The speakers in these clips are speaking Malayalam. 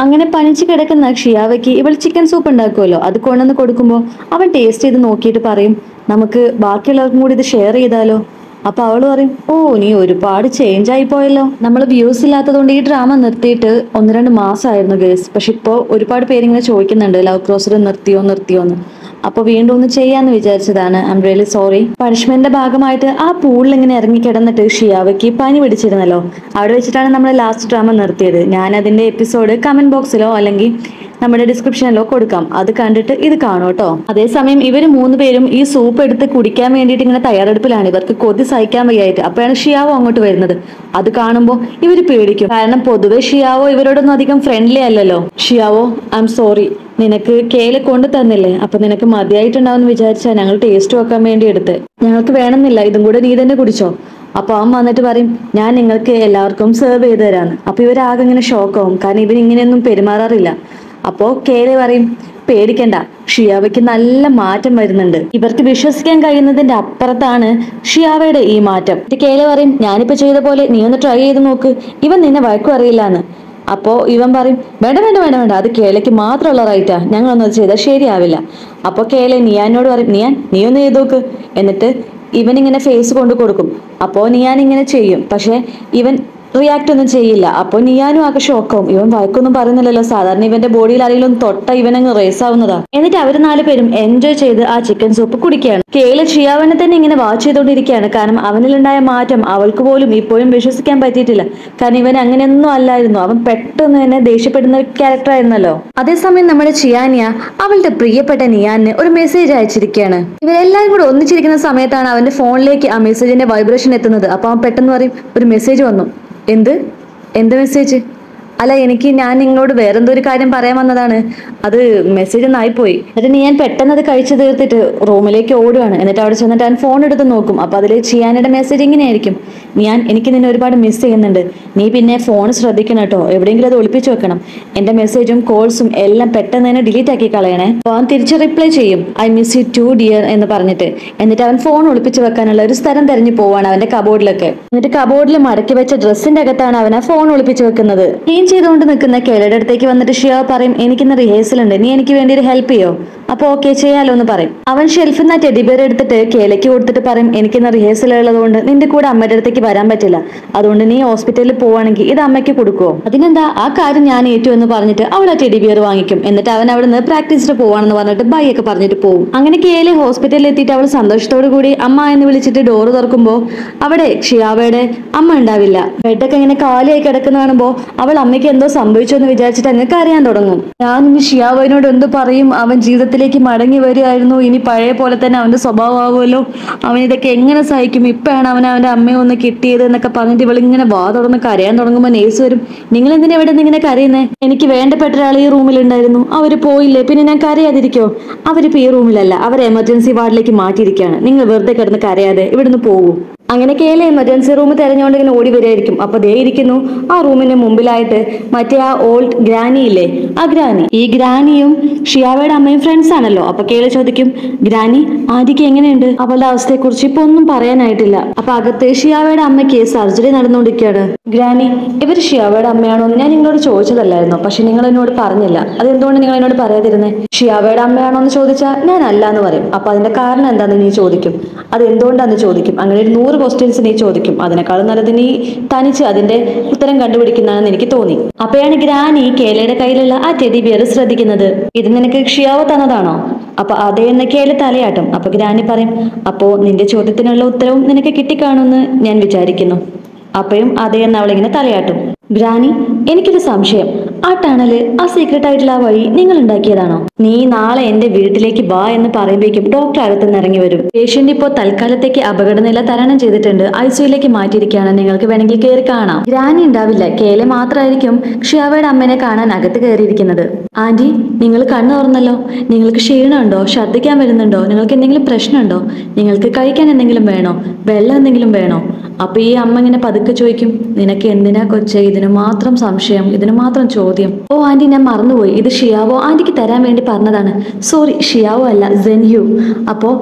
അങ്ങനെ പനിച്ചു കിടക്കുന്ന ഷിയാവയ്ക്ക് ഇവൾ ചിക്കൻ സൂപ്പ് ഉണ്ടാക്കുമല്ലോ അത് കൊണ്ടുവന്ന് കൊടുക്കുമ്പോൾ അവൻ ടേസ്റ്റ് ചെയ്ത് നോക്കിയിട്ട് പറയും നമുക്ക് ബാക്കിയുള്ളവർക്കും കൂടി ഇത് ഷെയർ ചെയ്താലോ അപ്പൊ അവള് പറയും ഓ നീ ഒരുപാട് ചേഞ്ച് ആയി പോയല്ലോ നമ്മൾ വ്യൂസ് ഇല്ലാത്തതുകൊണ്ട് ഈ ഡ്രാമ നിർത്തിയിട്ട് ഒന്ന് രണ്ട് മാസമായിരുന്നു ഗേൾസ് പക്ഷെ ഇപ്പോ ഒരുപാട് പേരിങ്ങനെ ചോദിക്കുന്നുണ്ട് ലവ് ക്രോസർ നിർത്തിയോ നിർത്തിയോ എന്ന് അപ്പൊ വീണ്ടും ഒന്ന് ചെയ്യാന്ന് വിചാരിച്ചതാണ് ഐ എം റിയലി സോറി പണിഷ്മെന്റിന്റെ ഭാഗമായിട്ട് ആ പൂളിൽ ഇങ്ങനെ ഇറങ്ങി കിടന്നിട്ട് ഷിയാവയ്ക്ക് പനി പിടിച്ചിരുന്നല്ലോ അവിടെ വെച്ചിട്ടാണ് നമ്മൾ ലാസ്റ്റ് ഡ്രാമ നിർത്തിയത് ഞാൻ അതിന്റെ എപ്പിസോഡ് കമന്റ് ബോക്സിലോ അല്ലെങ്കിൽ നമ്മുടെ ഡിസ്ക്രിപ്ഷനിലോ കൊടുക്കാം അത് കണ്ടിട്ട് ഇത് കാണൂ കേട്ടോ അതേസമയം ഇവര് മൂന്ന് പേരും ഈ സൂപ്പ് എടുത്ത് കുടിക്കാൻ വേണ്ടിയിട്ട് ഇങ്ങനെ തയ്യാറെടുപ്പിലാണ് ഇവർക്ക് കൊതി സഹിക്കാൻ വയ്യായിട്ട് അപ്പോഴാണ് ഷിയാവോ അങ്ങോട്ട് വരുന്നത് അത് കാണുമ്പോൾ ഇവര് പേടിക്കും കാരണം പൊതുവെ ഷിയാവോ ഇവരോടൊന്നും അധികം ഫ്രണ്ട്ലി അല്ലല്ലോ ഷിയാവോ ഐ എം സോറി നിനക്ക് കേല് കൊണ്ടു തന്നില്ലേ അപ്പൊ നിനക്ക് മതിയായിട്ടുണ്ടാവും വിചാരിച്ചാ ഞങ്ങൾ ടേസ്റ്റ് വെക്കാൻ വേണ്ടി എടുത്ത് ഞങ്ങൾക്ക് വേണമെന്നില്ല ഇതും കൂടെ നീ തന്നെ കുടിച്ചോ അപ്പൊ അവൻ വന്നിട്ട് പറയും ഞാൻ നിങ്ങൾക്ക് എല്ലാവർക്കും സെർവ് ചെയ്ത് തരാന്ന് അപ്പൊ ഇവരാകെ ഇങ്ങനെ ഷോക്കാവും കാരണം ഇവൻ ഇങ്ങനെയൊന്നും പെരുമാറാറില്ല അപ്പോ കേലെ പറയും പേടിക്കണ്ട ഷിയാവയ്ക്ക് നല്ല മാറ്റം വരുന്നുണ്ട് ഇവർക്ക് വിശ്വസിക്കാൻ കഴിയുന്നതിന്റെ അപ്പുറത്താണ് ഷിയാവയുടെ ഈ മാറ്റം ഇത് കേലെ പറയും ഞാനിപ്പോ ചെയ്ത പോലെ നീ ഒന്ന് ട്രൈ ചെയ്ത് നോക്ക് ഇവൻ നിന്നെ വഴക്കും അറിയില്ലാന്ന് അപ്പോ ഇവൻ പറയും വേണ്ട വേണ്ട വേണ്ട വേണ്ട അത് കേലയ്ക്ക് മാത്രമുള്ള റൈറ്റാ ഞങ്ങളൊന്നും അത് ചെയ്താൽ ശരിയാവില്ല അപ്പൊ കേലെ നിയാനോട് പറയും നിയാൻ നീ ഒന്ന് ചെയ്ത് നോക്ക് എന്നിട്ട് ഇവൻ ഇങ്ങനെ ഫേസ് കൊണ്ട് കൊടുക്കും അപ്പോ നിയാൻ ഇങ്ങനെ ചെയ്യും പക്ഷെ ഇവൻ റിയാക്ട് ഒന്നും ചെയ്യില്ല അപ്പൊ നിയാനും ആകെ ഷോക്കാവും ഇവൻ വഴക്കൊന്നും പറയുന്നില്ലല്ലോ സാധാരണ ഇവന്റെ ബോഡിയിൽ ആരെങ്കിലും തൊട്ട ഇവനങ്ങ് റേസ് ആവുന്നതാ എന്നിട്ട് അവര് നാല് പേരും എൻജോയ് ചെയ്ത് ആ ചിക്കൻ സൂപ്പ് കുടിക്കുകയാണ് കേല ഷിയാവനെ തന്നെ ഇങ്ങനെ വാച്ച് ചെയ്തുകൊണ്ടിരിക്കുകയാണ് കാരണം അവനിലുണ്ടായ മാറ്റം അവൾക്ക് പോലും ഇപ്പോഴും വിശ്വസിക്കാൻ പറ്റിയിട്ടില്ല കാരണം ഇവൻ അങ്ങനെയൊന്നും അല്ലായിരുന്നു അവൻ പെട്ടെന്ന് തന്നെ ദേഷ്യപ്പെടുന്ന ക്യാരക്ടർ ആയിരുന്നല്ലോ അതേസമയം നമ്മുടെ ചിയാനിയ അവളുടെ പ്രിയപ്പെട്ട നിയാന് ഒരു മെസ്സേജ് അയച്ചിരിക്കുകയാണ് ഇവരെല്ലാവരും കൂടെ ഒന്നിച്ചിരിക്കുന്ന സമയത്താണ് അവന്റെ ഫോണിലേക്ക് ആ മെസ്സേജിന്റെ വൈബ്രേഷൻ എത്തുന്നത് അപ്പൊ അവൻ പെട്ടെന്ന് പറയും ഒരു മെസ്സേജ് വന്നു എന്ത് എന്ത് മെസ്സേജ് അല്ല എനിക്ക് ഞാൻ നിങ്ങളോട് വേറെന്തോ ഒരു കാര്യം പറയാൻ വന്നതാണ് അത് മെസ്സേജ് ഒന്നും ആയിപ്പോയി എന്നിട്ട് ഞാൻ പെട്ടെന്ന് അത് കഴിച്ചു തീർത്തിട്ട് റൂമിലേക്ക് ഓടുകയാണ് എന്നിട്ട് അവിടെ ചെന്നിട്ട് ഞാൻ ഫോൺ എടുത്ത് നോക്കും അപ്പൊ അതിൽ ചിയാനയുടെ മെസ്സേജ് ഇങ്ങനെയായിരിക്കും ഞാൻ എനിക്ക് നിന്നെ ഒരുപാട് മിസ് ചെയ്യുന്നുണ്ട് നീ പിന്നെ ഫോൺ ശ്രദ്ധിക്കണം കേട്ടോ എവിടെയെങ്കിലും അത് ഒളിപ്പിച്ചു വെക്കണം എന്റെ മെസ്സേജും കോൾസും എല്ലാം പെട്ടെന്ന് തന്നെ ഡിലീറ്റ് ആക്കി കളയണേ അപ്പൊ അവൻ തിരിച്ച് റിപ്ലൈ ചെയ്യും I miss you too dear എന്ന് പറഞ്ഞിട്ട് എന്നിട്ട് അവൻ ഫോൺ ഒളിപ്പിച്ചു വെക്കാനുള്ള ഒരു സ്ഥലം തെരഞ്ഞു പോവാണ് അവന്റെ കബോർഡിലൊക്കെ എന്നിട്ട് കബോർഡിൽ മടക്കി വെച്ച ഡ്രസ്സിന്റെ അകത്താണ് അവൻ ആ ഫോൺ ഒളിപ്പിച്ചു വെക്കുന്നത് ക്ലീൻ ചെയ്തുകൊണ്ട് നിൽക്കുന്ന കേളയുടെ അടുത്തേക്ക് വന്നിട്ട് ഷിയ പറയും എനിക്കിന്ന് റിഹേഴ്സൽ ഉണ്ട് നീ എനിക്ക് വേണ്ടി ഒരു ഹെൽപ്പ് ചെയ്യോ അപ്പൊ ഓക്കെ ചെയ്യാലോ എന്ന് പറയും അവൻ ഷെൽഫിൽ നിന്ന് ടെഡിബിയർ എടുത്തിട്ട് കേലയ്ക്ക് കൊടുത്തിട്ട് പറയും എനിക്കിന്ന് റിഹേഴ്സൽ ഉള്ളതുകൊണ്ട് നിന്റെ കൂടെ അമ്മയുടെ അടുത്തേക്ക് വരാൻ പറ്റില്ല അതുകൊണ്ട് നീ ഹോസ്പിറ്റലിൽ പോവാണെങ്കിൽ ഇത് അമ്മയ്ക്ക് കൊടുക്കുവോ അതിനെന്താ ആ കാര്യം ഞാൻ ഏറ്റു എന്ന് പറഞ്ഞിട്ട് അവൾ ആ ടെഡിബിയർ വാങ്ങിക്കും എന്നിട്ട് അവൻ അവിടെ നിന്ന് പ്രാക്ടീസിന് പോവാണെന്ന് പറഞ്ഞിട്ട് ബൈ ഒക്കെ പറഞ്ഞിട്ട് പോകും അങ്ങനെ കേലെ ഹോസ്പിറ്റലിൽ എത്തിയിട്ട് അവൾ സന്തോഷത്തോടു കൂടി അമ്മ എന്ന് വിളിച്ചിട്ട് ഡോറ് തുറക്കുമ്പോൾ അവിടെ ഷിയാവയുടെ അമ്മ ഉണ്ടാവില്ല ബെഡൊക്കെ ഇങ്ങനെ കാലിയായി കിടക്കുന്ന കാണുമ്പോൾ അവൾ അമ്മയ്ക്ക് എന്തോ സംഭവിച്ചു എന്ന് വിചാരിച്ചിട്ട് അങ്ങ് കരയാൻ തുടങ്ങും ഞാൻ ഇനി ഷിയാവോനോട് എന്ത് പറയും അവൻ ജീവിതത്തിലേക്ക് മടങ്ങി വരികയായിരുന്നു ഇനി പഴയ പോലെ തന്നെ അവന്റെ സ്വഭാവമാവുമല്ലോ അവൻ ഇതൊക്കെ എങ്ങനെ സഹിക്കും ഇപ്പോഴാണ് അവൻ അവന്റെ അമ്മയെ ഒന്ന് കിട്ടിയത് എന്നൊക്കെ പറഞ്ഞിട്ട് ഇവളിങ്ങനെ വാ തുറന്ന് കരയാൻ തുടങ്ങുമ്പോൾ നേഴ്സ് വരും നിങ്ങൾ എന്തിനാ ഇവിടെ നിന്ന് ഇങ്ങനെ കരയുന്നേ എനിക്ക് വേണ്ടപ്പെട്ട ഒരാൾ ഈ റൂമിലുണ്ടായിരുന്നു അവര് പോയില്ലേ പിന്നെ ഞാൻ കരയാതിരിക്കോ അവരിപ്പോ ഈ റൂമിലല്ല അവർ എമർജൻസി വാർഡിലേക്ക് മാറ്റിയിരിക്കുകയാണ് നിങ്ങൾ വെറുതെ കിടന്ന് കരയാതെ ഇവിടുന്ന് പോകൂ അങ്ങനെ കേലെ എമർജൻസി റൂം തെരഞ്ഞുകൊണ്ട് ഇങ്ങനെ ഓടി വരികയായിരിക്കും അപ്പൊ ദേ ഇരിക്കുന്നു ആ റൂമിന്റെ മുമ്പിലായിട്ട് മറ്റേ ആ ഓൾഡ് ഗ്രാനി ഇല്ലേ ആ ഗ്രാനി ഈ ഗ്രാനിയും ഷിയാവയുടെ അമ്മയും ഫ്രണ്ട്സ് ആണല്ലോ അപ്പൊ കേളെ ചോദിക്കും ഗ്രാനി ആദിക്ക് എങ്ങനെയുണ്ട് അവളുടെ അവസ്ഥയെ കുറിച്ച് ഇപ്പൊ ഒന്നും പറയാനായിട്ടില്ല അപ്പൊ അകത്ത് ഷിയാവയുടെ അമ്മയ്ക്ക് സർജറി നടന്നുകൊണ്ടിരിക്കുകയാണ് ഗ്രാനി ഇവർ ഷിയാവയുടെ അമ്മയാണോ എന്ന് ഞാൻ നിങ്ങളോട് ചോദിച്ചതല്ലായിരുന്നു പക്ഷെ നിങ്ങൾ എന്നോട് പറഞ്ഞില്ല അതെന്തുകൊണ്ട് നിങ്ങൾ എന്നോട് പറയാതിരുന്നേ ഷിയാവയുടെ അമ്മയാണോ എന്ന് ചോദിച്ചാൽ ഞാൻ അല്ല എന്ന് പറയും അപ്പൊ അതിന്റെ കാരണം എന്താണെന്ന് നീ ചോദിക്കും അത് എന്തുകൊണ്ടാന്ന് ചോദിക്കും അങ്ങനെ ഒരു നൂറ് ക്വസ്റ്റ്യൻസ് നീ ചോദിക്കും അതിനേക്കാളും നല്ലത് നീ തനിച്ച് അതിന്റെ ഉത്തരം കണ്ടുപിടിക്കുന്നതാണെന്ന് എനിക്ക് തോന്നി അപ്പോഴാണ് ഗ്രാനി കേലയുടെ കയ്യിലുള്ള ആ ടെഡി ബിയർ ശ്രദ്ധിക്കുന്നത് ഇത് നിനക്ക് ഷിയാവ് തന്നതാണോ അപ്പൊ അതേ എന്ന് കേല തലയാട്ടും അപ്പൊ ഗ്രാനി പറയും അപ്പോ നിന്റെ ചോദ്യത്തിനുള്ള ഉത്തരവും നിനക്ക് കിട്ടിക്കാണുമെന്ന് ഞാൻ വിചാരിക്കുന്നു അപ്പയും അതേ എന്ന് അവളിങ്ങനെ തലയാട്ടും ഗ്രാനി എനിക്കൊരു സംശയം ആ ടണല് ആ സീക്രട്ട് ആയിട്ടുള്ള ആ വഴി നിങ്ങൾ ഉണ്ടാക്കിയതാണോ നീ നാളെ എന്റെ വീട്ടിലേക്ക് വാ എന്ന് പറയുമ്പോഴേക്കും ഡോക്ടർ അകത്തുനിന്ന് ഇറങ്ങി വരും പേഷ്യന്റ് ഇപ്പോൾ തൽക്കാലത്തേക്ക് അപകടനില തരണം ചെയ്തിട്ടുണ്ട് ഐസിയുലേക്ക് മാറ്റിയിരിക്കുകയാണ് നിങ്ങൾക്ക് വേണമെങ്കിൽ കയറി കാണാം ഗ്രാനി ഉണ്ടാവില്ല കേലെ മാത്രമായിരിക്കും ഷിയാവയുടെ അമ്മേനെ കാണാൻ അകത്ത് കയറിയിരിക്കുന്നത് ആന്റി നിങ്ങൾ കണ്ണു തുറന്നല്ലോ നിങ്ങൾക്ക് ക്ഷീണമുണ്ടോ ഛർദ്ദിക്കാൻ വരുന്നുണ്ടോ നിങ്ങൾക്ക് എന്തെങ്കിലും പ്രശ്നമുണ്ടോ നിങ്ങൾക്ക് കഴിക്കാൻ എന്തെങ്കിലും വേണോ വെള്ളം എന്തെങ്കിലും വേണോ അപ്പൊ ഈ അമ്മ ഇങ്ങനെ പതുക്കെ ചോദിക്കും നിനക്ക് എന്തിനാ കൊച്ചെ ഇതിന് മാത്രം സംശയം ഇതിന് മാത്രം ചോദ്യം ഓ ആന്റി ഞാൻ മറന്നുപോയി ഇത് ഷിയാവോ ആന്റിക്ക് തരാൻ വേണ്ടി പറഞ്ഞതാണ് സോറി ഷിയാവോ അല്ല സെൻഹ്യു അപ്പോ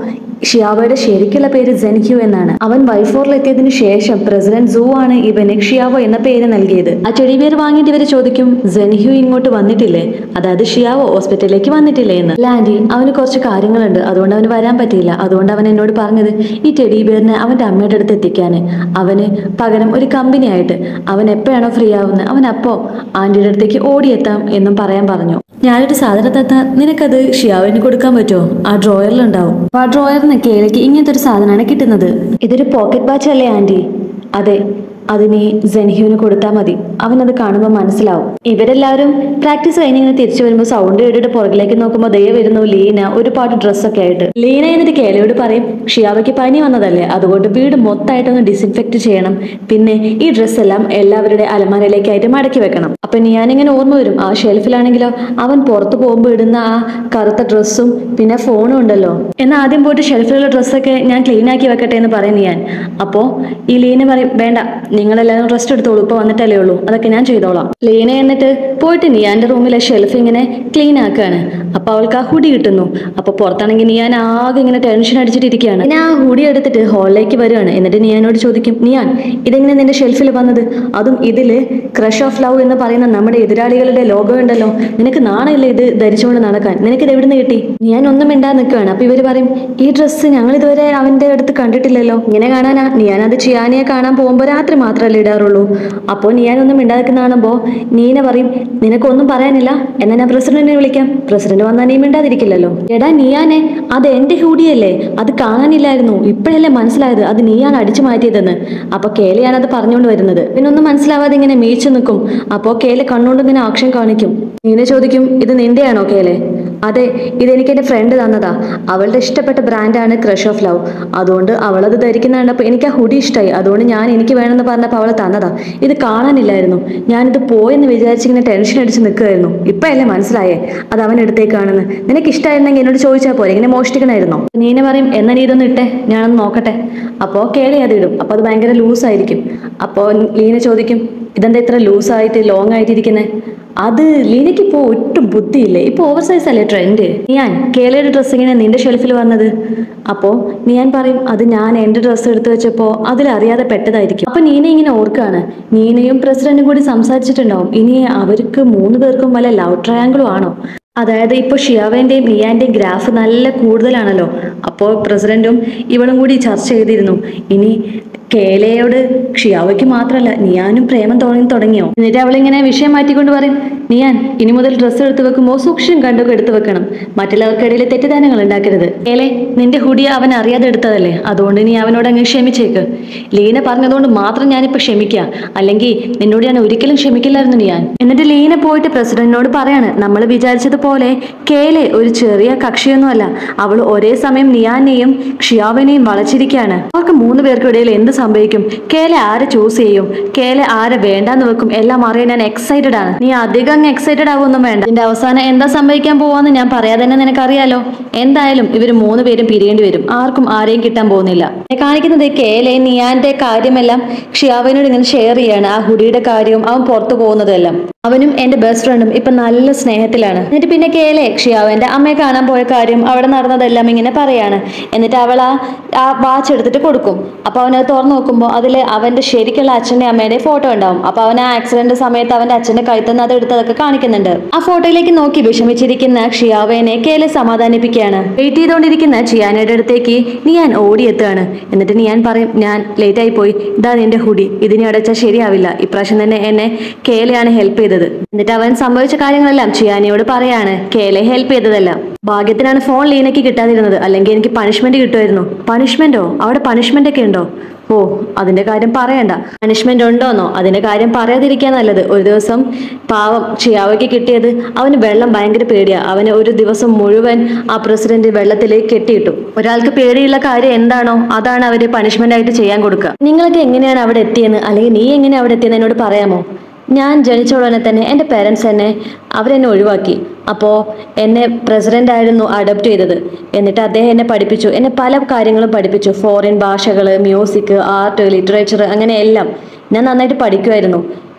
ഷിയാവോയുടെ ശരിക്കുള്ള പേര് ജെൻഹ്യു എന്നാണ് അവൻ വൈഫോറിലെത്തിയതിനു ശേഷം പ്രസിഡന്റ് സൂ ആണ് ഇവന് ഷിയാവോ എന്ന പേര് നൽകിയത് ആ ചെടി പേര് വാങ്ങിയിട്ട് ഇവര് ചോദിക്കും ജെൻഹ്യു ഇങ്ങോട്ട് വന്നിട്ടില്ലേ അതായത് ഷിയാവോ ഹോസ്പിറ്റലിലേക്ക് വന്നിട്ടില്ലേ എന്ന് ലാൻഡി അവന് കുറച്ച് കാര്യങ്ങളുണ്ട് അതുകൊണ്ട് അവന് വരാൻ പറ്റിയില്ല അതുകൊണ്ട് അവൻ എന്നോട് പറഞ്ഞത് ഈ ടെഡി ബിയറിനെ അവന്റെ അമ്മയുടെ അടുത്ത് എത്തിക്കാന് അവന് പകരം ഒരു കമ്പനി ആയിട്ട് അവൻ എപ്പോഴാണോ ഫ്രീ ആവുന്നത് അവൻ അപ്പോ ആന്റിയുടെ അടുത്തേക്ക് ഓടിയെത്താം എന്നും പറയാൻ പറഞ്ഞു ഞാനൊരു സാധനം തന്നാ നിനക്കത് ഷിയാവിന് കൊടുക്കാൻ പറ്റുമോ ആ ഡ്രോയറിലുണ്ടാവും അപ്പൊ ആ ഡ്രോയറിന് കേലേക്ക് ഇങ്ങനത്തെ ഒരു സാധനമാണ് കിട്ടുന്നത് ഇതൊരു പോക്കറ്റ് വാച്ച് അല്ലേ ആന്റി അതെ അത് നീ ജെൻഹ്യുവിന് കൊടുത്താൽ മതി അവനത് കാണുമ്പോൾ മനസ്സിലാവും ഇവരെല്ലാവരും പ്രാക്ടീസ് കഴിഞ്ഞ് ഇങ്ങനെ തിരിച്ചു വരുമ്പോൾ സൗണ്ട് കേട്ടിട്ട് പുറകിലേക്ക് നോക്കുമ്പോൾ ദയ വരുന്നു ലീന ഒരുപാട് ഡ്രസ്സൊക്കെ ആയിട്ട് ലീന എന്നിട്ട് കേലയോട് പറയും ഷിയാവയ്ക്ക് പനി വന്നതല്ലേ അതുകൊണ്ട് വീട് മൊത്തമായിട്ടൊന്ന് ഡിസിൻഫെക്ട് ചെയ്യണം പിന്നെ ഈ ഡ്രസ്സ് എല്ലാം എല്ലാവരുടെ അലമാരയിലേക്കായിട്ട് മടക്കി വെക്കണം അപ്പൊ ഞാനിങ്ങനെ ഓർമ്മ വരും ആ ഷെൽഫിലാണെങ്കിലോ അവൻ പുറത്തു പോകുമ്പോൾ ഇടുന്ന ആ കറുത്ത ഡ്രസ്സും പിന്നെ ഫോണും ഉണ്ടല്ലോ എന്നാൽ ആദ്യം പോയിട്ട് ഷെൽഫിലുള്ള ഡ്രസ്സൊക്കെ ഞാൻ ക്ലീൻ ആക്കി വെക്കട്ടെ എന്ന് പറയും ഞാൻ അപ്പോ ഈ ലീന പറയും വേണ്ട നിങ്ങളെല്ലാവരും റെസ്റ്റ് എടുത്തോളൂ ഇപ്പൊ വന്നിട്ടല്ലേ ഉള്ളൂ അതൊക്കെ ഞാൻ ചെയ്തോളാം ലീന എന്നിട്ട് പോയിട്ട് നിയാന്റെ റൂമിലെ ഷെൽഫ് ഇങ്ങനെ ക്ലീൻ ആക്കാണ് അപ്പൊ അവൾക്ക് ആ ഹുഡി കിട്ടുന്നു അപ്പൊ പുറത്താണെങ്കിൽ നിയാൻ ആകെ ഇങ്ങനെ ടെൻഷൻ അടിച്ചിട്ടിരിക്കുകയാണ് ഞാൻ ആ ഹുഡി എടുത്തിട്ട് ഹാളിലേക്ക് വരികയാണ് എന്നിട്ട് നിയാനോട് ചോദിക്കും നിയാൻ ഇതെങ്ങനെ നിന്റെ ഷെൽഫിൽ വന്നത് അതും ഇതില് ക്രഷ് ഓഫ് ലവ് എന്ന് പറയുന്ന നമ്മുടെ എതിരാളികളുടെ ലോഗോ ഉണ്ടല്ലോ നിനക്ക് നാണമില്ല ഇത് ധരിച്ചുകൊണ്ട് നടക്കാൻ നിനക്കിത് എവിടുന്ന് കിട്ടി ഞാൻ ഒന്നും മിണ്ടാ നിൽക്കുകയാണ് അപ്പൊ ഇവര് പറയും ഈ ഡ്രസ്സ് ഞങ്ങൾ ഇതുവരെ അവന്റെ അടുത്ത് കണ്ടിട്ടില്ലല്ലോ ഇങ്ങനെ കാണാനാ ഞാൻ അത് ചിയാനിയെ കാണാൻ പോകുമ്പോൾ രാത്രി മാത്രമല്ലേ ഇടാറുള്ളൂ അപ്പോൾ ഞാൻ ഒന്നും മിണ്ടാ നിൽക്കുന്ന കാണുമ്പോൾ നീന പറയും നിനക്കൊന്നും പറയാനില്ല എന്നാ ഞാൻ പ്രസിഡന്റിനെ വിളിക്കാം പ്രസിഡന്റ് വന്നാൽ നീ മിണ്ടാതിരിക്കില്ലല്ലോ എടാ നീയാനെ അത് എന്റെ ഹൂഡിയല്ലേ അത് കാണാനില്ലായിരുന്നു ഇപ്പോഴല്ലേ മനസ്സിലായത് അത് നീയാണ് അടിച്ചു മാറ്റിയതെന്ന് അപ്പൊ കേലയാണ് അത് പറഞ്ഞുകൊണ്ട് വരുന്നത് പിന്നൊന്നും മനസ്സിലാവാതെ ഇങ്ങനെ മീച്ചു നിൽക്കും അപ്പോ കേല കണ്ണുകൊണ്ട് ഇങ്ങനെ ആക്ഷൻ കാണിക്കും നീന ചോദിക്കും ഇത് നിന്റെയാണോ കേലെ അതെ ഇതെനിക്ക് എന്റെ ഫ്രണ്ട് തന്നതാ അവളുടെ ഇഷ്ടപ്പെട്ട ബ്രാൻഡാണ് ക്രഷ് ഓഫ് ലവ് അതുകൊണ്ട് അവളത് ധരിക്കുന്ന കണ്ടപ്പോൾ എനിക്ക് ആ ഹുഡി ഇഷ്ടമായി അതുകൊണ്ട് ഞാൻ എനിക്ക് വേണമെന്ന് പറഞ്ഞപ്പോൾ അവൾ തന്നതാ ഇത് കാണാനില്ലായിരുന്നു ഞാനിത് പോയെന്ന് വിചാരിച്ചിങ്ങനെ ടെൻഷൻ അടിച്ച് നിൽക്കുമായിരുന്നു ഇപ്പോഴല്ലേ മനസ്സിലായേ അത് അവൻ എടുത്തേക്കാണെന്ന് നിനക്ക് ഇഷ്ടമായിരുന്നെങ്കിൽ എന്നോട് ചോദിച്ചാൽ പോലെ ഇങ്ങനെ മോഷ്ടിക്കണമായിരുന്നോ നീന പറയും എന്നാ നീ ഇതൊന്ന് ഇട്ടേ ഞാനൊന്ന് നോക്കട്ടെ അപ്പോൾ കേളി അത് ഇടും അപ്പോൾ അത് ഭയങ്കര ലൂസായിരിക്കും അപ്പോൾ ലീന ചോദിക്കും ഇതെന്താ ഇത്ര ലൂസായിട്ട് ലോങ് ആയിട്ടിരിക്കുന്നത് അത് ലീനയ്ക്ക് ഇപ്പോൾ ഒട്ടും ബുദ്ധിയില്ലേ ഇപ്പോൾ ഓവർ സൈസ് അല്ലേ ട്രെൻഡ് ഞാൻ കേളയുടെ ഡ്രസ്സ് ഇങ്ങനെ നിന്റെ ഷെൽഫിൽ വന്നത് അപ്പോൾ ഞാൻ പറയും അത് ഞാൻ എൻ്റെ ഡ്രസ്സ് എടുത്തു വെച്ചപ്പോൾ അതിലറിയാതെ പെട്ടതായിരിക്കും അപ്പോൾ നീന ഇങ്ങനെ ഓർക്കാണ് നീനയും പ്രസിഡന്റും കൂടി സംസാരിച്ചിട്ടുണ്ടാവും ഇനി അവർക്ക് മൂന്ന് പേർക്കും വല്ല ലവ് ട്രയാങ്കിളും ആണോ അതായത് ഇപ്പോൾ ഷിയാവേന്റെയും നിയാന്റെയും ഗ്രാഫ് നല്ല കൂടുതലാണല്ലോ അപ്പോൾ പ്രസിഡന്റും ഇവളും കൂടി ചർച്ച ചെയ്തിരുന്നു ഇനി കേലയോട് ഷിയാവയ്ക്ക് മാത്രമല്ല നിയാനും പ്രേമം തോന്നി തുടങ്ങിയോ എന്നിട്ട് അവളിങ്ങനെ വിഷയം മാറ്റിക്കൊണ്ട് പറയും നിയാൻ ഇനി മുതൽ ഡ്രസ്സ് എടുത്തു വെക്കുമ്പോൾ സൂക്ഷ്യം കണ്ടൊക്കെ എടുത്തു വെക്കണം മറ്റുള്ളവർക്കിടയിൽ തെറ്റിദ്ധാരണകൾ ഉണ്ടാക്കരുത് കേലെ നിന്റെ ഹുഡി അവൻ അറിയാതെ എടുത്തതല്ലേ അതുകൊണ്ട് നീ അവനോട് അങ്ങ് ക്ഷമിച്ചേക്ക് ലീന പറഞ്ഞതുകൊണ്ട് മാത്രം ഞാനിപ്പോൾ ക്ഷമിക്കുക അല്ലെങ്കിൽ നിന്നോട് ഞാൻ ഒരിക്കലും ക്ഷമിക്കില്ലായിരുന്നു ഞാൻ എന്നിട്ട് ലീന പോയിട്ട് പ്രസിഡന്റിനോട് പറയാണ് നമ്മൾ വിചാരിച്ചതുപോലെ കേലെ ഒരു ചെറിയ കക്ഷിയൊന്നുമല്ല അവൾ ഒരേ സമയം നിയാനെയും ഷിയാവിനെയും വളച്ചിരിക്കുകയാണ് അവർക്ക് മൂന്ന് പേർക്കും ഇടയിൽ എന്ത് സംഭവിക്കും കേലെ ആരെ ചൂസ് ചെയ്യും കേലെ ആരെ വേണ്ടാന്ന് വെക്കും എല്ലാം അറിയാൻ ഞാൻ എക്സൈറ്റഡ് ആണ് നീ അധികം അങ്ങ് എക്സൈറ്റഡ് ആവുമൊന്നും വേണ്ട ഇതിന്റെ അവസാനം എന്താ സംഭവിക്കാൻ പോവാന്ന് ഞാൻ പറയാതെ തന്നെ നിനക്കറിയാലോ എന്തായാലും ഇവർ മൂന്ന് പേരും പിരിയേണ്ടി വരും ആർക്കും ആരെയും കിട്ടാൻ പോകുന്നില്ല എന്നെ കാണിക്കുന്നത് കേലെ നിയാന്റെ കാര്യമെല്ലാം ഷിയാവിനോട് ഇങ്ങനെ ഷെയർ ചെയ്യാണ് ആ ഹുഡിയുടെ കാര്യവും അവൻ പുറത്തു പോകുന്നതെല്ലാം അവനും എന്റെ ബെസ്റ്റ് ഫ്രണ്ടും ഇപ്പൊ നല്ല സ്നേഹത്തിലാണ് എന്നിട്ട് പിന്നെ കേലെ ഷിയാവന്റെ അമ്മയെ കാണാൻ പോയ കാര്യം അവിടെ നടന്നതെല്ലാം ഇങ്ങനെ പറയാണ് എന്നിട്ട് അവൾ ആ ആ വാച്ച് എടുത്തിട്ട് കൊടുക്കും അപ്പൊ അവനത് തുറന്നു നോക്കുമ്പോൾ അതിൽ അവന്റെ ശരിക്കുള്ള അച്ഛന്റെ അമ്മയുടെ ഫോട്ടോ ഉണ്ടാവും അപ്പൊ അവൻ ആ ആക്സിഡന്റ് സമയത്ത് അവന്റെ അച്ഛന്റെ കഴുത്തുനിന്ന് അത് എടുത്തതൊക്കെ കാണിക്കുന്നുണ്ട് ആ ഫോട്ടോയിലേക്ക് നോക്കി വിഷമിച്ചിരിക്കുന്ന ഷിയാവേനെ കേലെ സമാധാനിപ്പിക്കുകയാണ് വെയിറ്റ് ചെയ്തുകൊണ്ടിരിക്കുന്ന ചിയാനയുടെ അടുത്തേക്ക് നിയാൻ ഓടിയെത്തുകയാണ് എന്നിട്ട് നിയാൻ പറയും ഞാൻ ലേറ്റ് ആയി പോയി ഇതാ നിന്റെ ഹുഡി ഇതിനെ അടച്ചാൽ ശരിയാവില്ല ഇപ്രാവശ്യം തന്നെ എന്നെ കേലയാണ് ഹെൽപ്പ് ചെയ്തത് എന്നിട്ട് അവൻ സംഭവിച്ച കാര്യങ്ങളെല്ലാം ചിയാനയോട് പറയാണ് കേലെ ഹെൽപ്പ് ചെയ്തതെല്ലാം ഭാഗ്യത്തിനാണ് ഫോൺ ലീനയ്ക്ക് കിട്ടാതിരുന്നത് അല്ലെങ്കിൽ എനിക്ക് പണിഷ്മെന്റ് കിട്ടുമായിരുന്നു പണിഷ്മെന്റോ അവിടെ പണിഷ്മെന്റ് ഒക്കെ ഉണ്ടോ ഓ അതിന്റെ കാര്യം പറയണ്ട പണിഷ്മെന്റ് ഉണ്ടോന്നോ അതിന്റെ കാര്യം പറയാതിരിക്കാൻ നല്ലത് ഒരു ദിവസം പാവം ചിയാവയ്ക്ക് കിട്ടിയത് അവന് വെള്ളം ഭയങ്കര പേടിയാ അവന് ഒരു ദിവസം മുഴുവൻ ആ പ്രസിഡന്റ് വെള്ളത്തിലേക്ക് കെട്ടിയിട്ടു ഒരാൾക്ക് പേടിയുള്ള കാര്യം എന്താണോ അതാണ് അവര് പണിഷ്മെന്റ് ആയിട്ട് ചെയ്യാൻ കൊടുക്കുക നിങ്ങളൊക്കെ എങ്ങനെയാണ് അവിടെ എത്തിയെന്ന് അല്ലെങ്കിൽ നീ എങ്ങനെ അവിടെ എത്തിയെന്ന് എന്നോട് പറയാമോ ഞാൻ ജനിച്ച ഉടനെ തന്നെ എൻ്റെ പേരൻസ് എന്നെ അവരെന്നെ ഒഴിവാക്കി അപ്പോൾ എന്നെ പ്രസിഡന്റ് ആയിരുന്നു അഡോപ്റ്റ് ചെയ്തത് എന്നിട്ട് അദ്ദേഹം എന്നെ പഠിപ്പിച്ചു എന്നെ പല കാര്യങ്ങളും പഠിപ്പിച്ചു ഫോറിൻ ഭാഷകൾ മ്യൂസിക് ആർട്ട് ലിറ്ററേച്ചർ അങ്ങനെ എല്ലാം ഞാൻ നന്നായിട്ട് പഠിക്കുമായിരുന്നു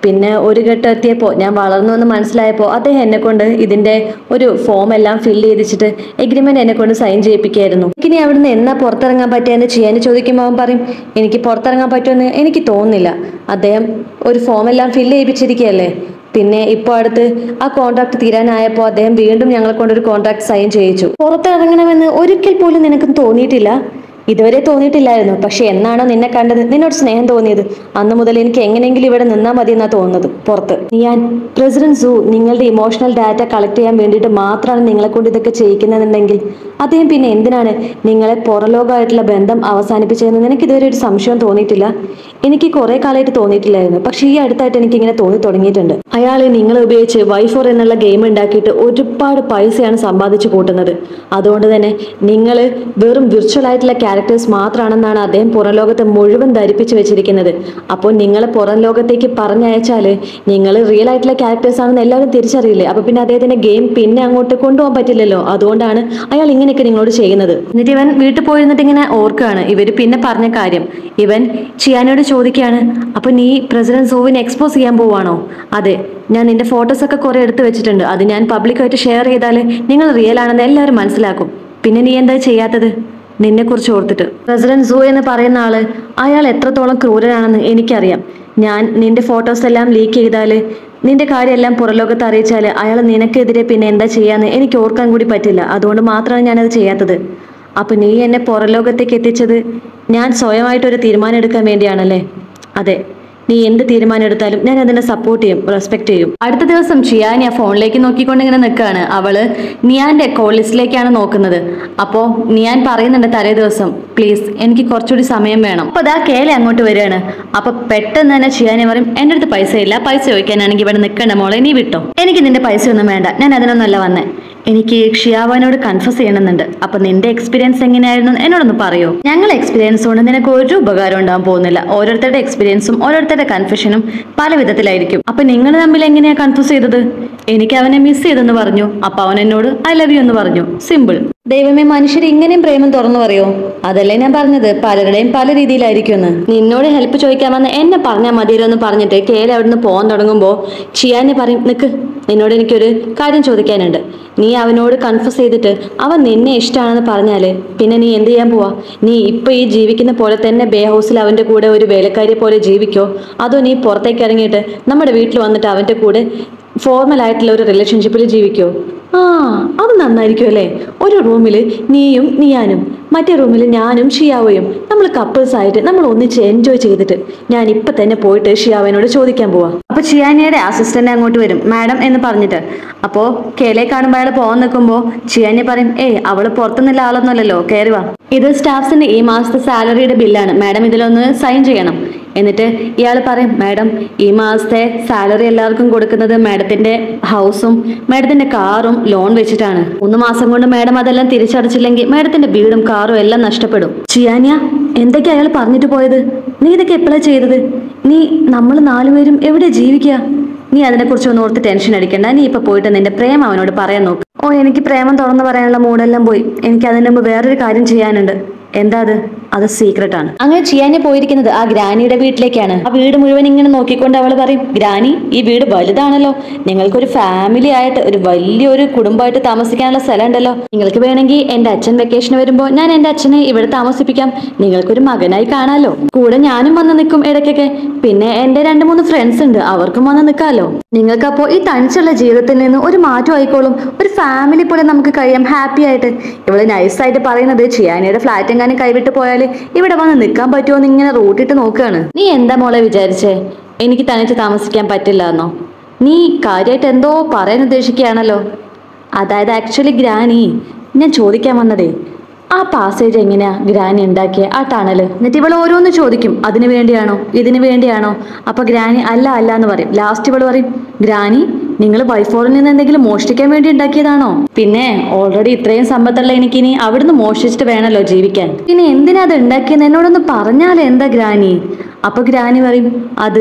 പിന്നെ ഒരു ഘട്ടം എത്തിയപ്പോൾ ഞാൻ വളർന്നു എന്ന് മനസ്സിലായപ്പോൾ അദ്ദേഹം എന്നെ കൊണ്ട് ഇതിന്റെ ഒരു ഫോം എല്ലാം ഫില്ല് ചെയ്തിച്ചിട്ട് എഗ്രിമെന്റ് എന്നെ കൊണ്ട് സൈൻ ചെയ്യിപ്പിക്കായിരുന്നു ഇനി അവിടുന്ന് എന്നാ പുറത്തിറങ്ങാൻ പറ്റിയെന്ന് ചെയ്യാൻ ചോദിക്കുമ്പോൾ അവൻ പറയും എനിക്ക് പുറത്തിറങ്ങാൻ പറ്റുമെന്ന് എനിക്ക് തോന്നുന്നില്ല അദ്ദേഹം ഒരു ഫോം എല്ലാം ഫില്ല് ചെയ്യിപ്പിച്ചിരിക്കുകയല്ലേ പിന്നെ ഇപ്പോൾ അടുത്ത് ആ കോൺട്രാക്ട് തീരാനായപ്പോൾ അദ്ദേഹം വീണ്ടും ഞങ്ങളെ കൊണ്ടൊരു കോൺട്രാക്ട് സൈൻ ചെയ്യിച്ചു പുറത്തിറങ്ങണമെന്ന് ഒരിക്കൽ പോലും നിനക്ക് തോന്നിയിട്ടില്ല ഇതുവരെ തോന്നിയിട്ടില്ലായിരുന്നു പക്ഷെ എന്നാണോ നിന്നെ കണ്ടത് നിന്നോട് സ്നേഹം തോന്നിയത് അന്ന് മുതൽ എനിക്ക് എങ്ങനെയെങ്കിലും ഇവിടെ നിന്നാൽ മതി എന്നാ തോന്നുന്നത് പുറത്ത് ഞാൻ പ്രസിഡന്റ് സു നിങ്ങളുടെ ഇമോഷണൽ ഡാറ്റ കളക്ട് ചെയ്യാൻ വേണ്ടിയിട്ട് മാത്രമാണ് നിങ്ങളെ കൊണ്ട് ഇതൊക്കെ ചെയ്യിക്കുന്നതെന്നുണ്ടെങ്കിൽ അദ്ദേഹം പിന്നെ എന്തിനാണ് നിങ്ങളെ പുറലോകമായിട്ടുള്ള ബന്ധം അവസാനിപ്പിച്ചതെന്ന് നിനക്ക് ഇതുവരെ ഒരു സംശയം തോന്നിയിട്ടില്ല എനിക്ക് കുറെ കാലമായിട്ട് തോന്നിയിട്ടില്ലായിരുന്നു പക്ഷെ ഈ അടുത്തായിട്ട് എനിക്ക് ഇങ്ങനെ തോന്നി തുടങ്ങിയിട്ടുണ്ട് അയാൾ നിങ്ങൾ ഉപയോഗിച്ച് വൈഫോർ എന്നുള്ള ഗെയിം ഉണ്ടാക്കിയിട്ട് ഒരുപാട് പൈസയാണ് സമ്പാദിച്ചു കൂട്ടുന്നത് അതുകൊണ്ട് തന്നെ നിങ്ങൾ വെറും വിർച്വൽ ആയിട്ടുള്ള ക്യാരക്ടേഴ്സ് മാത്രമാണെന്നാണ് അദ്ദേഹം പുറം ലോകത്തെ മുഴുവൻ ധരിപ്പിച്ചു വെച്ചിരിക്കുന്നത് അപ്പോൾ നിങ്ങൾ പുറം ലോകത്തേക്ക് പറഞ്ഞയച്ചാൽ നിങ്ങൾ റിയൽ ആയിട്ടുള്ള ക്യാരക്ടേഴ്സ് ആണെന്ന് എല്ലാവരും തിരിച്ചറിയില്ലേ അപ്പൊ പിന്നെ അദ്ദേഹത്തിന്റെ ഗെയിം പിന്നെ അങ്ങോട്ട് കൊണ്ടുപോകാൻ പറ്റില്ലല്ലോ അതുകൊണ്ടാണ് അയാൾ ഇങ്ങനെയൊക്കെ നിങ്ങളോട് ചെയ്യുന്നത് എന്നിട്ട് ഇവൻ വീട്ടിൽ പോയിരുന്നിട്ട് ഇങ്ങനെ ഓർക്കുകയാണ് ഇവര് പിന്നെ പറഞ്ഞ കാര്യം ഇവൻ ചിയാനോട് ചോദിക്കുകയാണ് അപ്പൊ നീ പ്രസിഡന്റ് സോവിനെ എക്സ്പോസ് ചെയ്യാൻ പോവാണോ അതെ ഞാൻ നിന്റെ ഫോട്ടോസ് ഒക്കെ കുറെ എടുത്തു വെച്ചിട്ടുണ്ട് അത് ഞാൻ പബ്ലിക്കായിട്ട് ഷെയർ ചെയ്താൽ നിങ്ങൾ റിയൽ ആണെന്ന് എല്ലാവരും മനസ്സിലാക്കും പിന്നെ നീ എന്താ ചെയ്യാത്തത് നിന്നെ കുറിച്ച് ഓർത്തിട്ട് പ്രസിഡന്റ് സൂ എന്ന് പറയുന്ന ആള് അയാൾ എത്രത്തോളം ക്രൂരനാണെന്ന് എനിക്കറിയാം ഞാൻ നിന്റെ ഫോട്ടോസ് എല്ലാം ലീക്ക് ചെയ്താല് നിന്റെ കാര്യമെല്ലാം പുറലോകത്ത് അറിയിച്ചാൽ അയാൾ നിനക്കെതിരെ പിന്നെ എന്താ ചെയ്യാന്ന് എനിക്ക് ഓർക്കാൻ കൂടി പറ്റില്ല അതുകൊണ്ട് മാത്രമാണ് ഞാനത് ചെയ്യാത്തത് അപ്പൊ നീ എന്നെ പുറലോകത്തേക്ക് എത്തിച്ചത് ഞാൻ സ്വയമായിട്ടൊരു തീരുമാനം എടുക്കാൻ വേണ്ടിയാണല്ലേ അതെ നീ എന്ത് തീരുമാനം എടുത്താലും ഞാൻ അതിനെ സപ്പോർട്ട് ചെയ്യും റെസ്പെക്ട് ചെയ്യും അടുത്ത ദിവസം ഷിയാനി ആ ഫോണിലേക്ക് നോക്കിക്കൊണ്ട് ഇങ്ങനെ നിൽക്കുകയാണ് അവള് നിയാന്റെ കോൾ ലിസ്റ്റിലേക്കാണ് നോക്കുന്നത് അപ്പോ നിയാൻ പറയുന്നുണ്ട് തലേ ദിവസം പ്ലീസ് എനിക്ക് കുറച്ചുകൂടി സമയം വേണം അപ്പൊ അതാ കേളി അങ്ങോട്ട് വരികയാണ് അപ്പൊ പെട്ടെന്ന് തന്നെ ഷിയാനി പറയും എന്റെ അടുത്ത് പൈസ ഇല്ല പൈസ ചോദിക്കാനാണെങ്കിൽ ഇവിടെ നിൽക്കണ്ട മോളെ നീ വിട്ടോ എനിക്ക് നിന്റെ പൈസ ഒന്നും വേണ്ട ഞാൻ അതിനൊന്നല്ല വന്നേ എനിക്ക് ഷിയാവാനോട് കൺഫസ് ചെയ്യണമെന്നുണ്ട് അപ്പൊ നിന്റെ എക്സ്പീരിയൻസ് എങ്ങനെയായിരുന്നു എന്ന് എന്നോടൊന്ന് പറയോ ഞങ്ങൾ എക്സ്പീരിയൻസ് കൊണ്ട് നിനക്ക് ഒരു ഉപകാരം ഉണ്ടാകാൻ പോകുന്നില്ല ഓരോരുത്തരുടെ എക്സ്പീരിയൻസും ഓരോരുത്തരുടെ കൺഫ്യൂഷനും പല വിധത്തിലായിരിക്കും അപ്പൊ നിങ്ങൾ തമ്മിൽ എങ്ങനെയാ കൺഫ്യൂസ് ചെയ്തത് എനിക്ക് അവനെ മിസ് ചെയ്തെന്ന് പറഞ്ഞു അപ്പൊ അവൻ എന്നോട് ഐ ലവ് യു എന്ന് പറഞ്ഞു സിമ്പിൾ ദൈവമേ മനുഷ്യർ ഇങ്ങനെയും പ്രേമം തുറന്നു പറയോ അതല്ലേ ഞാൻ പറഞ്ഞത് പലരുടെയും പല രീതിയിലായിരിക്കുമെന്ന് നിന്നോട് ഹെൽപ്പ് ചോദിക്കാമെന്ന് എന്നെ പറഞ്ഞാൽ മതിയല്ലോ എന്ന് പറഞ്ഞിട്ട് കേല അവിടുന്ന് പോകാൻ തുടങ്ങുമ്പോൾ ചിയാനെ പറയും നിക്ക് നിന്നോട് എനിക്കൊരു കാര്യം ചോദിക്കാനുണ്ട് നീ അവനോട് കൺഫ്യൂസ് ചെയ്തിട്ട് അവൻ നിന്നെ ഇഷ്ടമാണെന്ന് പറഞ്ഞാല് പിന്നെ നീ എന്ത് ചെയ്യാൻ പോവാ നീ ഇപ്പൊ ഈ ജീവിക്കുന്ന പോലെ തന്നെ ബേ ഹൗസിൽ അവന്റെ കൂടെ ഒരു വേലക്കാരിയെ പോലെ ജീവിക്കോ അതോ നീ പുറത്തേക്ക് ഇറങ്ങിയിട്ട് നമ്മുടെ വീട്ടിൽ വന്നിട്ട് അവന്റെ കൂടെ ഫോർമൽ ആയിട്ടുള്ള ഒരു റിലേഷൻഷിപ്പിൽ ജീവിക്കോ ആ അത് നന്നായിരിക്കും അല്ലേ ഒരു റൂമിൽ നീയും നീയാനും മറ്റേ റൂമിൽ ഞാനും ഷിയാവയും നമ്മൾ കപ്പിൾസ് ആയിട്ട് നമ്മൾ ഒന്നിച്ച് എൻജോയ് ചെയ്തിട്ട് ഞാൻ ഇപ്പൊ തന്നെ പോയിട്ട് ഷിയാവനോട് ചോദിക്കാൻ പോവാ അപ്പൊ ചിയാനിയുടെ അസിസ്റ്റന്റ് അങ്ങോട്ട് വരും മാഡം എന്ന് പറഞ്ഞിട്ട് അപ്പോ കേലെ കാണുമ്പോൾ അയാൾ പോകാൻ നിൽക്കുമ്പോൾ ചിയാനി പറയും ഏയ് അവള് പുറത്തുനിന്നുള്ള ആളൊന്നുമല്ലല്ലോ കയറി വാ ഇത് സ്റ്റാഫ്സിന്റെ ഈ മാസത്തെ സാലറിയുടെ ബില്ലാണ് മാഡം ഇതിലൊന്ന് സൈൻ ചെയ്യണം എന്നിട്ട് ഇയാൾ പറയും മാഡം ഈ മാസത്തെ സാലറി എല്ലാവർക്കും കൊടുക്കുന്നത് മാഡത്തിന്റെ ഹൗസും മാഡത്തിന്റെ കാറും ലോൺ വെച്ചിട്ടാണ് മൂന്ന് മാസം കൊണ്ട് മാഡം അതെല്ലാം തിരിച്ചടച്ചില്ലെങ്കിൽ മാഡത്തിന്റെ വീടും കാറും എല്ലാം നഷ്ടപ്പെടും ചിയാനിയ എന്തൊക്കെ അയാൾ പറഞ്ഞിട്ട് പോയത് നീ ഇതൊക്കെ എപ്പോഴാ ചെയ്തത് നീ നമ്മൾ നാലുപേരും എവിടെ ജീവിക്കുക നീ അതിനെക്കുറിച്ച് ഒന്നും ഓർത്ത് ടെൻഷൻ അടിക്കണ്ട നീ ഇപ്പൊ പോയിട്ട് നിന്റെ പ്രേമം അവനോട് പറയാൻ നോക്ക് ഓ എനിക്ക് പ്രേമം തുറന്നു പറയാനുള്ള മൂടെല്ലാം പോയി എനിക്ക് അതിന് മുമ്പ് വേറൊരു കാര്യം ചെയ്യാനുണ്ട് എന്താ അത് അത് സീക്രട്ട് ആണ് അങ്ങനെ ചിയാനെ പോയിരിക്കുന്നത് ആ ഗ്രാനിയുടെ വീട്ടിലേക്കാണ് ആ വീട് മുഴുവൻ ഇങ്ങനെ നോക്കിക്കൊണ്ട് അവൾ പറയും ഗ്രാനി ഈ വീട് വലുതാണല്ലോ നിങ്ങൾക്കൊരു ഫാമിലി ആയിട്ട് ഒരു വലിയൊരു കുടുംബമായിട്ട് താമസിക്കാനുള്ള സ്ഥലം ഉണ്ടല്ലോ നിങ്ങൾക്ക് വേണമെങ്കിൽ എന്റെ അച്ഛൻ വെക്കേഷൻ വരുമ്പോൾ ഞാൻ എന്റെ അച്ഛനെ ഇവിടെ താമസിപ്പിക്കാം നിങ്ങൾക്കൊരു മകനായി കാണാലോ കൂടെ ഞാനും വന്ന് നിൽക്കും ഇടയ്ക്കൊക്കെ പിന്നെ എന്റെ രണ്ട് മൂന്ന് ഫ്രണ്ട്സ് ഉണ്ട് അവർക്കും വന്ന് നിൽക്കാലോ നിങ്ങൾക്കപ്പോ ഈ തനിച്ചുള്ള ജീവിതത്തിൽ നിന്ന് ഒരു മാറ്റം ആയിക്കോളും ഒരു ഫാമിലി പോലെ നമുക്ക് കഴിയാം ഹാപ്പി ആയിട്ട് ഇവള് നൈസായിട്ട് പറയുന്നത് ചിയാനിയുടെ ഫ്ലാറ്റ് എങ്ങാനും കൈവിട്ട് പോയാൽ ഇവിടെ വന്ന് നിൽക്കാൻ പറ്റുമോ എന്ന് ഇങ്ങനെ റൂട്ടിട്ട് നോക്കുകയാണ് നീ എന്താ മോളെ വിചാരിച്ചേ എനിക്ക് തനിച്ച് താമസിക്കാൻ പറ്റില്ല എന്നോ നീ കാര്യമായിട്ട് എന്തോ പറയാൻ ഉദ്ദേശിക്കുകയാണല്ലോ അതായത് ആക്ച്വലി ഗ്രാനി ഞാൻ ചോദിക്കാൻ വന്നതേ ആ പാസേജ് എങ്ങനെയാ ഗ്രാനി ഉണ്ടാക്കിയ ആ ടണല് എന്നിട്ട് ഇവൾ ഓരോന്ന് ചോദിക്കും അതിനു വേണ്ടിയാണോ ഇതിനു വേണ്ടിയാണോ അപ്പൊ ഗ്രാനി അല്ല അല്ല എന്ന് പറയും ലാസ്റ്റ് ഇവൾ പറയും ഗ്രാനി നിങ്ങൾ വൈഫോറിൽ നിന്ന് എന്തെങ്കിലും മോഷ്ടിക്കാൻ വേണ്ടി ഉണ്ടാക്കിയതാണോ പിന്നെ ഓൾറെഡി ഇത്രയും സമ്പത്തുള്ള എനിക്കിനി അവിടുന്ന് മോഷ്ടിച്ചിട്ട് വേണമല്ലോ ജീവിക്കാൻ പിന്നെ എന്തിനാ അത് ഉണ്ടാക്കിയെന്ന് എന്നോടൊന്ന് പറഞ്ഞാലേ എന്താ ഗ്രാനി അപ്പൊ ഗ്രാനി പറയും അത്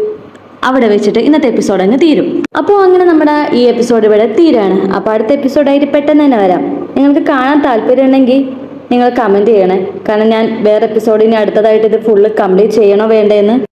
അവിടെ വെച്ചിട്ട് ഇന്നത്തെ എപ്പിസോഡ് അങ്ങ് തീരും അപ്പോൾ അങ്ങനെ നമ്മുടെ ഈ എപ്പിസോഡ് ഇവിടെ തീരാണ് അപ്പോൾ അടുത്ത എപ്പിസോഡായിട്ട് പെട്ടെന്ന് തന്നെ വരാം നിങ്ങൾക്ക് കാണാൻ താല്പര്യം ഉണ്ടെങ്കിൽ നിങ്ങൾ കമൻറ്റ് ചെയ്യണേ കാരണം ഞാൻ വേറെ എപ്പിസോഡിന് അടുത്തതായിട്ട് ഇത് ഫുള്ള് കംപ്ലീറ്റ് ചെയ്യണോ വേണ്ടേന്ന്